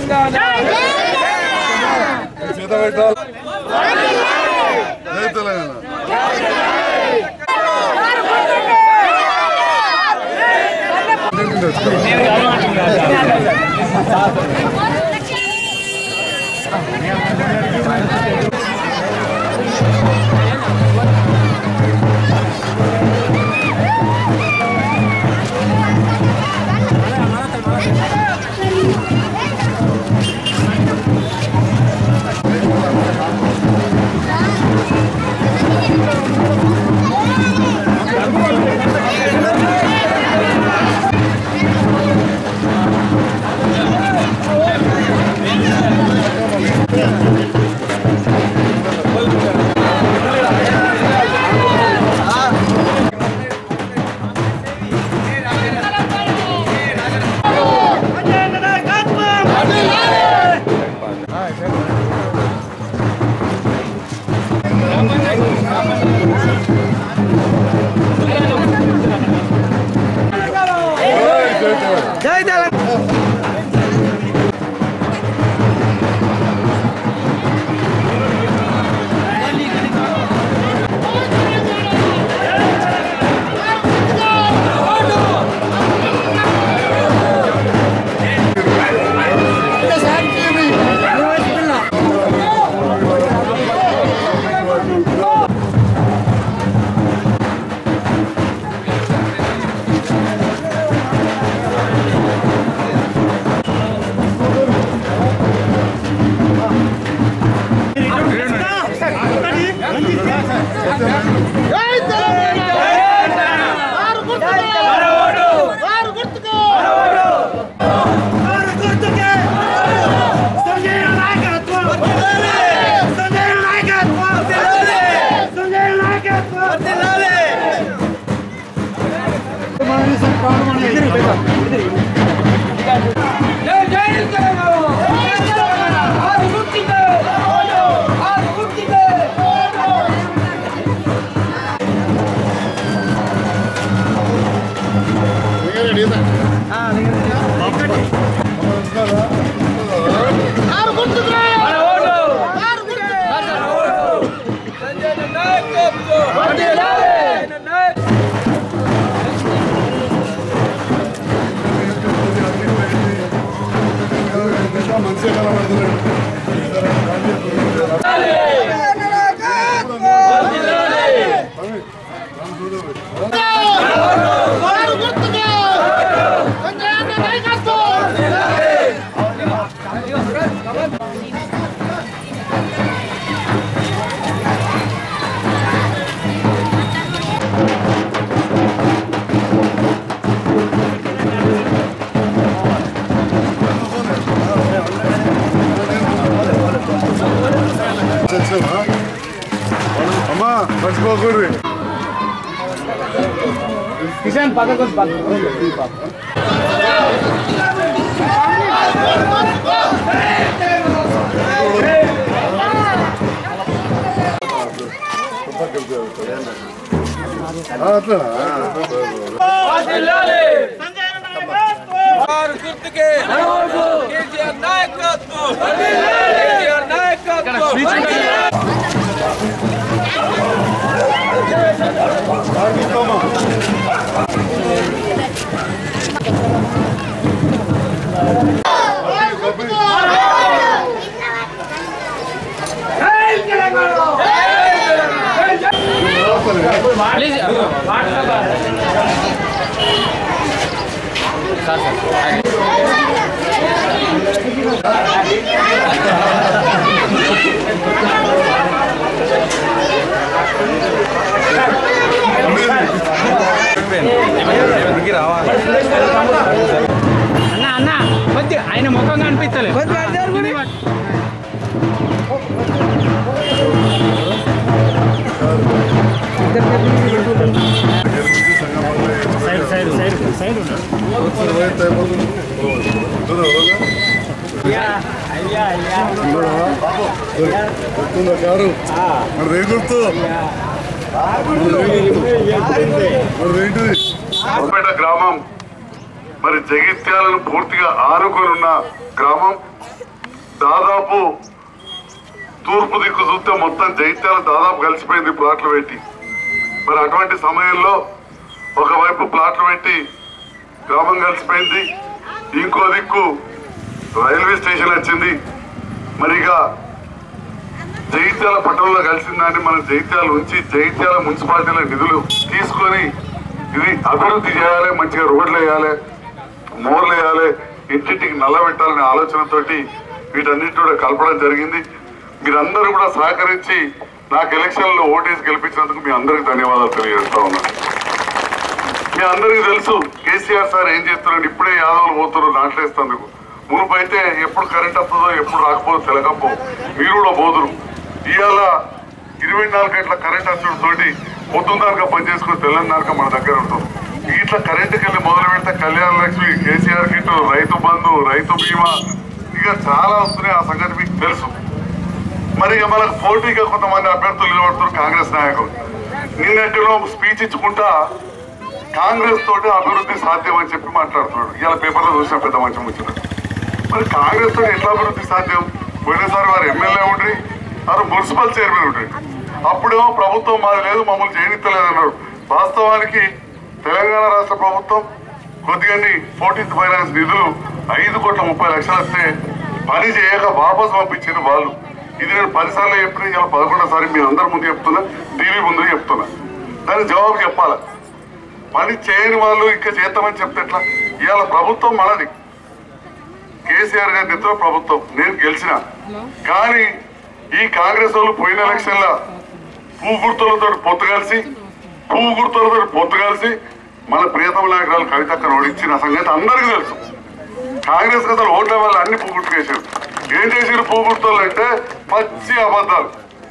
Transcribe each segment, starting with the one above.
తెలంగాణ చేత పెట్టాలి జై తెలంగాణ జై తెలంగాణ మంచిగా కనబడుతున్నాడు చచ్చా అమ్మా మర్చిపోకూడదు కిషన్ పక్కకు వచ్చి పక్కకు. అట్లా వారు గుర్తుకే కేసీఆర్ నాయకత్వం కేసీఆర్ నాయకత్వం అన్న అన్న కొద్ది ఆయన ముఖం కనిపించలేదు side side side side car మరి రేపు గుర్తు మరి ఏంటిది పేట గ్రామం మరి జగిత్యాలను పూర్తిగా ఆనుకొని ఉన్న గ్రామం దాదాపు తూర్పు దిక్కు చూస్తే మొత్తం జైత్యాల దాదాపు కలిసిపోయింది ప్లాట్లు పెట్టి మరి అటువంటి సమయంలో ఒకవైపు ప్లాట్లు పెట్టి గ్రామం కలిసిపోయింది ఇంకో దిక్కు రైల్వే స్టేషన్ వచ్చింది మరి ఇక జైత్యాల పట్టణంలో కలిసిందాన్ని మనం జైత్యాల ఉంచి జైత్యాల మున్సిపాలిటీల నిధులు తీసుకొని ఇది అభివృద్ధి చేయాలి మంచిగా రోడ్లు వేయాలి మోర్లు వేయాలి ఇంటింటికి నల్ల పెట్టాలనే ఆలోచనతోటి వీటన్నిటి కూడా కలపడం జరిగింది మీరందరూ కూడా సహకరించి నాకు ఎలక్షన్లో ఓటేసి గెలిపించినందుకు మీ అందరికి ధన్యవాదాలు తెలియజేస్తా ఉన్నాను మీ అందరికీ తెలుసు కేసీఆర్ సార్ ఏం చేస్తున్నాడు ఇప్పుడే యాదవులు పోతున్నారు నాట్లేస్తందుకు మునుపైతే ఎప్పుడు కరెంట్ వస్తుందో ఎప్పుడు రాకపోదో తెలకపో మీరు కూడా పోదురు ఇవాళ ఇరవై నాలుగు గంటల కరెంట్ వచ్చుడు తోటి పొద్దున్నాక పని చేసుకుని తెల్లన్నాక మన దగ్గర ఉంటుంది ఇట్లా కరెంటుకి వెళ్ళి మొదలు పెడితే కళ్యాణ లక్ష్మి కేసీఆర్ కిట్ రైతు బంధు రైతు బీమా ఇక చాలా వస్తున్నాయి ఆ సంగతి మీకు తెలుసు మరి ఇక మనకు పోటీగా కొంతమంది అభ్యర్థులు నిలబడుతున్నారు కాంగ్రెస్ నాయకులు నిన్నటిలో స్పీచ్ ఇచ్చుకుంటా కాంగ్రెస్ తోటి అభివృద్ధి సాధ్యం అని చెప్పి మాట్లాడుతున్నాడు ఇవాళ పేపర్లో చూసిన పెద్ద మంచి ముచ్చట మరి కాంగ్రెస్ తోటి ఎట్లా అభివృద్ధి సాధ్యం పోయినసారి వారు ఎమ్మెల్యే ఉండ్రి వారు మున్సిపల్ చైర్మన్ ఉండ్రి అప్పుడేమో ప్రభుత్వం మాది లేదు మమ్మల్ని చేయనిత్తలేదు అన్నాడు వాస్తవానికి తెలంగాణ రాష్ట్ర ప్రభుత్వం కొద్దిగా ఫోర్టీన్త్ ఫైనాన్స్ నిధులు ఐదు కోట్ల ముప్పై లక్షలు వస్తే పని చేయక వాపసు పంపించిన వాళ్ళు ఇది నేను పదిసార్లు చెప్పిన ఇలా పదకొండోసారి మీ అందరి ముందు చెప్తున్నా టీవీ ముందు చెప్తున్నా దానికి జవాబు చెప్పాలి పని చేయని వాళ్ళు ఇంకా చేద్దామని చెప్తే ఎట్లా ఇవాళ ప్రభుత్వం మనది కేసీఆర్ గారి నెత్తిలో ప్రభుత్వం నేను గెలిచిన కానీ ఈ కాంగ్రెస్ వాళ్ళు పోయిన ఎలక్షన్ లా పువ్వు గుర్తులతో పొత్తు కలిసి పువ్వు గుర్తులతో పొత్తు కలిసి మన ప్రియతమ నాయకురాలు కవితక్కను ఓడించిన సంగతి అందరికీ తెలుసు కాంగ్రెస్ అసలు ఓట్ల వల్ల అన్ని పువ్వు గుర్తుకేసారు ఏం చేసారు పువ్వు గుర్తులు అంటే పచ్చి అబద్ధాలు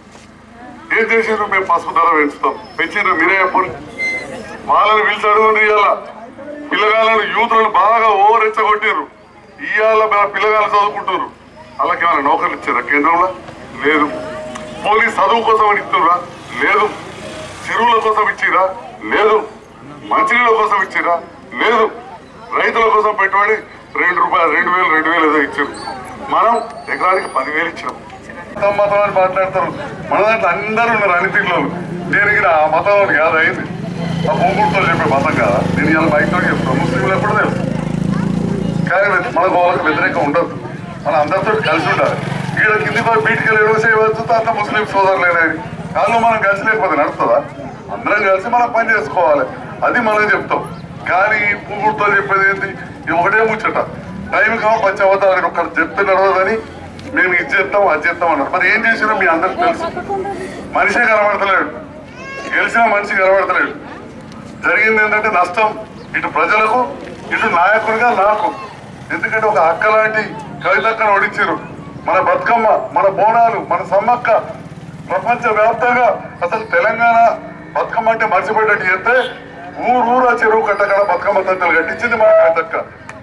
ఏం చేసారు మేము పసుపు ధర పెంచుతాం పెంచారు మీరే చెప్పండి వాళ్ళని పిలిచి అడుగుండ్రు ఇవాళ పిల్లగాళ్ళను యూత్లను బాగా ఓవర్ రెచ్చగొట్టారు ఇవాళ మన పిల్లగాళ్ళు చదువుకుంటారు వాళ్ళకి ఏమైనా నౌకర్లు ఇచ్చారా కేంద్రంలో లేదు పోలీస్ చదువు కోసం అని ఇస్తున్నారా లేదు చెరువుల కోసం ఇచ్చిరా లేదు మంచినీళ్ళ కోసం ఇచ్చిరా లేదు రైతుల కోసం పెట్టుబడి రెండు రూపాయలు రెండు వేలు రెండు వేలు ఏదో ఇచ్చారు మనం ఎకరానికి పదివేలు ఇచ్చినాం మతం మతం అని మాట్లాడతారు మన దాంట్లో అందరూ ఉన్నారు అన్ని తీర్లలో దేనికి ఆ మతం అని కాదు అయింది ఆ భూముడితో చెప్పే మతం కాదా నేను ఇలా బయటతో చెప్తాను ముస్లింలు ఎప్పుడు తెలుసు కానీ మనకు వాళ్ళకి వ్యతిరేకం ఉండదు మన అందరితో కలిసి ఉండాలి ఇక్కడ కింది పోయి బీటికి వెళ్ళి చేయవచ్చు అంత ముస్లిం సోదరులేనని వాళ్ళు మనం కలిసి లేకపోతే నడుస్తుందా అందరం కలిసి మనం పని చేసుకోవాలి అది మనం చెప్తాం కానీ ఈ పువ్వుతో చెప్పేది ఏంటి ఇది ఒకటే ముచ్చట టైం కావ పచ్చి అవతారు ఒకరు చెప్తే నడవదని మేము ఇది చేస్తాం అది చేస్తాం అన్నారు మరి ఏం చేసినా మీ అందరికి తెలుసు మనిషే కనబడతలేడు గెలిచిన మనిషి కనబడతలేడు జరిగింది ఏంటంటే నష్టం ఇటు ప్రజలకు ఇటు నాయకుడిగా నాకు ఎందుకంటే ఒక అక్క లాంటి కవితక్కను ఓడించారు మన బతుకమ్మ మన బోనాలు మన సమ్మక్క ప్రపంచ వ్యాప్తంగా అసలు తెలంగాణ బతుకమ్మ అంటే మర్చిపోయేటట్టు చేస్తే ఊరు ఊరు ఆ చెరువు కట్టకడ బతుకమ్మ తంతలు కట్టించింది మన కవితక్క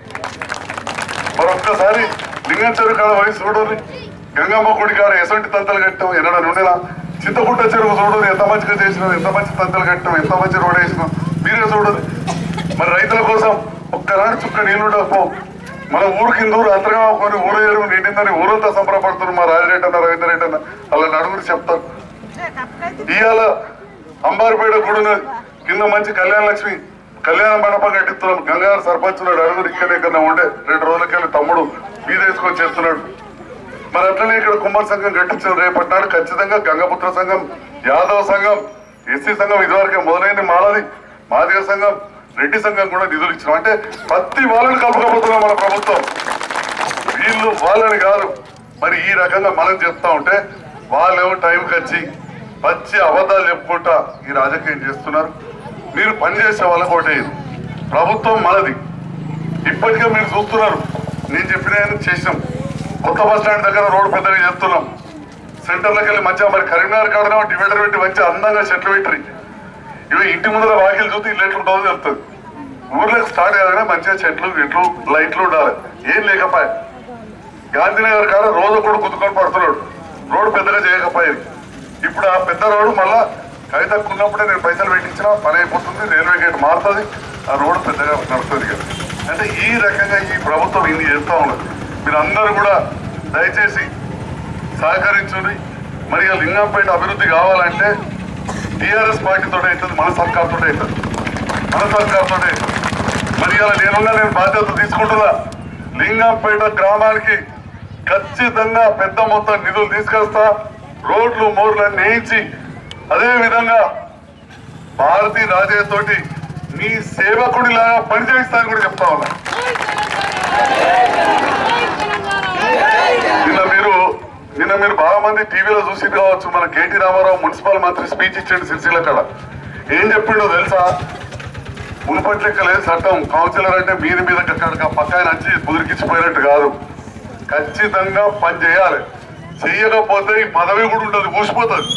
మరొక్కసారి లింగం చెరువు కాడ వయసు చూడని గంగమ్మ గుడి కాడ ఎసంటి తంతలు కట్టాం ఎన్నడ నుండినా చింతపుట్ట చెరువు చూడని ఎంత మంచిగా చేసినాం ఎంత మంచి తంతలు కట్టాం ఎంత మంచి రోడ్ వేసినాం మీరే చూడదు మరి రైతుల కోసం ఒక్కనాడు చుక్క నీళ్లు ఉండకపో మన ఊరు కింద ఊరు అంతగా కొని ఊరు ఎరువు నిండిందని ఊరంతా సంబరపడుతున్నారు మా రాజరెడ్డి అన్న రవీంద్ర రెడ్డి అన్న అలా నడుగురు చెప్తారు ఇవాళ అంబారిపేట గుడి ఉన్నది. కింద మంచి కళ్యాణ లక్ష్మి కళ్యాణ మండపం కట్టిస్తున్నాం గంగాధర సర్పంచ్ ఉన్నాడు అడుగురు ఇక్కడ ఇక్కడ ఉండే రెండు రోజులకెళ్ళి తమ్ముడు మీద వేసుకొని చేస్తున్నాడు మరి అట్లనే ఇక్కడ కుమార్ సంఘం కట్టించిన రేపటి నాడు ఖచ్చితంగా గంగపుత్ర సంఘం యాదవ సంఘం ఎస్సీ సంఘం ఇదివరకే మొదలైంది మాలది మాదిగ సంఘం రెడ్డి సంఘం కూడా నిధులు ఇచ్చినాం అంటే ప్రతి వాళ్ళని కలుపుకోబోతున్నాం మన ప్రభుత్వం వీళ్ళు వాళ్ళని కాదు మరి ఈ రకంగా మనం చెప్తా ఉంటే వాళ్ళేమో టైంకి వచ్చి పచ్చి అబద్ధాలు చెప్పుకుంటా ఈ రాజకీయం చేస్తున్నారు మీరు పనిచేసే వాళ్ళకి ఒకటేది ప్రభుత్వం మనది ఇప్పటికే మీరు చూస్తున్నారు నేను చెప్పిన చేసినాం కొత్త బస్ స్టాండ్ దగ్గర రోడ్డు పెద్దగా చేస్తున్నాం సెంటర్లోకి వెళ్ళి మంచిగా మరి కరీంనగర్ కాడనేమో డివైడర్ పెట్టి మంచిగా అందంగా చెట్లు పెట్టి ఇవి ఇంటి ముందర వాకిలు చూస్తే ఇల్లు ఎట్లుంటుందో తెలుస్తుంది ఊర్లోకి స్టార్ట్ కాగానే మంచిగా చెట్లు ఇట్లు లైట్లు ఉండాలి ఏం లేకపోయా గాంధీనగర్ కాడ రోజు కూడా గుద్దుకొని పడుతున్నాడు రోడ్డు పెద్దగా చేయకపోయేది ఇప్పుడు ఆ పెద్ద రోడ్డు మళ్ళా కవితకు ఉన్నప్పుడే నేను పైసలు పెట్టించిన పని అయిపోతుంది రైల్వే గేట్ మారుతుంది ఆ రోడ్డు పెద్దగా నడుస్తుంది కదా అంటే ఈ రకంగా ఈ ప్రభుత్వం ఇన్ని చేస్తూ ఉన్నది మీరు అందరూ కూడా దయచేసి సహకరించుని మరి ఇక లింగంపేట అభివృద్ధి కావాలంటే టీఆర్ఎస్ పార్టీతో అవుతుంది మన సర్కార్తో అవుతుంది మన సర్కార్తో అవుతుంది మరి ఇలా నేనున్నా నేను బాధ్యత తీసుకుంటున్నా లింగంపేట గ్రామానికి ఖచ్చితంగా పెద్ద మొత్తం నిధులు తీసుకొస్తా రోడ్లు మోర్లన్నీ వేయించి అదే విధంగా భారతీ రాజయ్య తోటి మీ సేవకుడిలాగా పనిచేస్తానని కూడా చెప్తా ఉన్నా నిన్న మీరు నిన్న మీరు బాగా మంది టీవీలో చూసి కావచ్చు మన కేటీ రామారావు మున్సిపల్ మంత్రి స్పీచ్ ఇచ్చాడు సిరిసిల్ల కాడ ఏం చెప్పిండో తెలుసా మునుపటి లెక్క లేదు చట్టం కౌన్సిలర్ అంటే మీద మీద అక్కడ పక్క ఆయన వచ్చి కుదిరికిచ్చిపోయినట్టు కాదు ఖచ్చితంగా పని చేయాలి చెయ్యకపోతే ఈ పదవి కూడా ఉండదు కూసిపోతుంది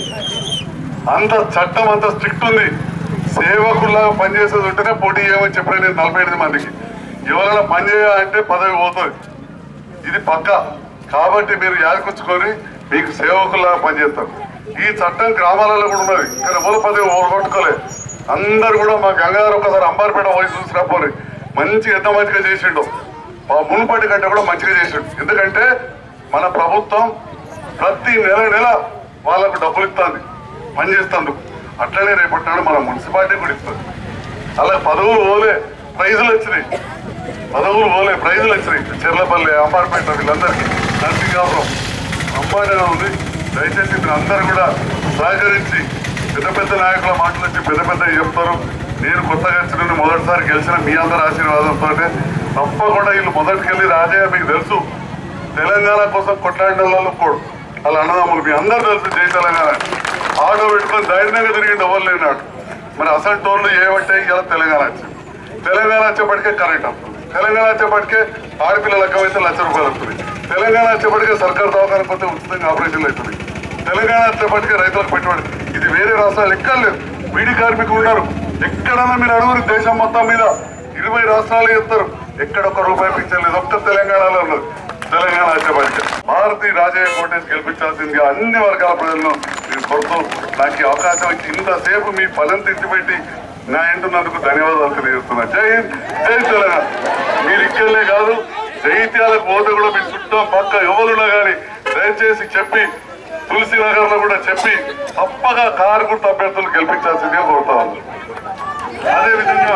అంత చట్టం అంత స్ట్రిక్ట్ ఉంది సేవకుల్లాగా పనిచేసేది ఉంటేనే పోటీ చేయమని చెప్పాను నేను నలభై ఎనిమిది మందికి ఎవరైనా పని చేయాలంటే పదవి పోతుంది ఇది పక్క కాబట్టి మీరు యాదకొచ్చుకొని మీకు సేవకుల్లాగా పనిచేస్తారు ఈ చట్టం గ్రామాలలో కూడా ఉన్నది కానీ ఎవరు పదవి ఓడగొట్టుకోలే అందరు కూడా మా గంగాధర్ ఒకసారి అంబారిపేట పోయి చూసినా పోని మంచి ఎంత మంచిగా చేసిండు మా మునుపటి కంటే కూడా మంచిగా చేసిండు ఎందుకంటే మన ప్రభుత్వం ప్రతి నెల నెల వాళ్ళకు డబ్బులు ఇస్తుంది పని చేస్తుంది అట్లనే రేపటి నాడు మన మున్సిపాలిటీ కూడా ఇస్తుంది అలా పదవులు పోలే ప్రైజులు వచ్చినాయి పదవులు పోలే ప్రైజులు వచ్చినాయి చెర్లపల్లి అంబార్పేట వీళ్ళందరికీ నరసింహాపురం అంబారీగా ఉంది దయచేసి మీరు అందరూ కూడా సహకరించి పెద్ద పెద్ద నాయకుల మాటలు వచ్చి పెద్ద పెద్ద చెప్తారు నేను కొత్తగా వచ్చిన మొదటిసారి గెలిచిన మీ అందరి ఆశీర్వాదంతో తప్పకుండా వీళ్ళు మొదటికెళ్ళి రాజయ్య మీకు తెలుసు తెలంగాణ కోసం కొట్లాడిన వాళ్ళు కూడా వాళ్ళ అన్నదమ్ములు మీ అందరూ తెలుసు జై తెలంగాణ ఆటో పెట్టుకొని ధైర్యంగా తిరిగి ఎవరు లేనాడు మరి అసలు టోన్లు ఏమంటే ఇలా తెలంగాణ వచ్చింది తెలంగాణ వచ్చేప్పటికే కరెంట్ వస్తుంది తెలంగాణ వచ్చేప్పటికే ఆడపిల్లల అయితే లక్ష రూపాయలు వస్తుంది తెలంగాణ వచ్చేప్పటికే సర్కారు దవాఖాన పోతే ఉచితంగా ఆపరేషన్లు అవుతుంది తెలంగాణ వచ్చేప్పటికే రైతులకు పెట్టుబడి ఇది వేరే రాష్ట్రాలు ఎక్కడ లేదు వీడి కార్మికులు ఉన్నారు ఎక్కడన్నా మీరు అడుగురు దేశం మొత్తం మీద ఇరవై రాష్ట్రాలు చెప్తారు ఎక్కడ ఒక్క రూపాయి పింఛలేదు ఒక్క తెలంగాణలో ఉన్నది తెలంగాణ వచ్చేప్పటికే భారతీ రాజయ్య కోటేష్ గెలిపించాల్సిందిగా అన్ని వర్గాల ప్రజలను నేను కొడుతూ నాకు ఈ అవకాశం ఇచ్చి ఇంతసేపు మీ పనులు తెచ్చిపెట్టి నా ఇంటున్నందుకు ధన్యవాదాలు తెలియజేస్తున్నా జై హింద్ జై తెలంగాణ మీరు ఇక్కడలే కాదు జైత్యాలకు పోతే కూడా మీ చుట్టం పక్క ఎవరున్నా కానీ దయచేసి చెప్పి తులసి నగర్ లో కూడా చెప్పి తప్పగా కారు గుర్తు అభ్యర్థులు గెలిపించాల్సిందిగా కోరుతా ఉన్నాను అదే విధంగా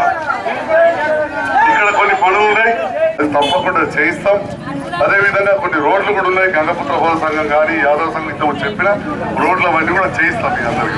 ఇక్కడ కొన్ని పనులు ఉన్నాయి అది తప్పకుండా చేయిస్తాం అదే విధంగా కొన్ని రోడ్లు కూడా ఉన్నాయి గంగపుత్ర హోద సంఘం కానీ యాదవ సంఘం ఇంత చెప్పిన రోడ్లు అవన్నీ కూడా చేయిస్తాం మీ అందరికి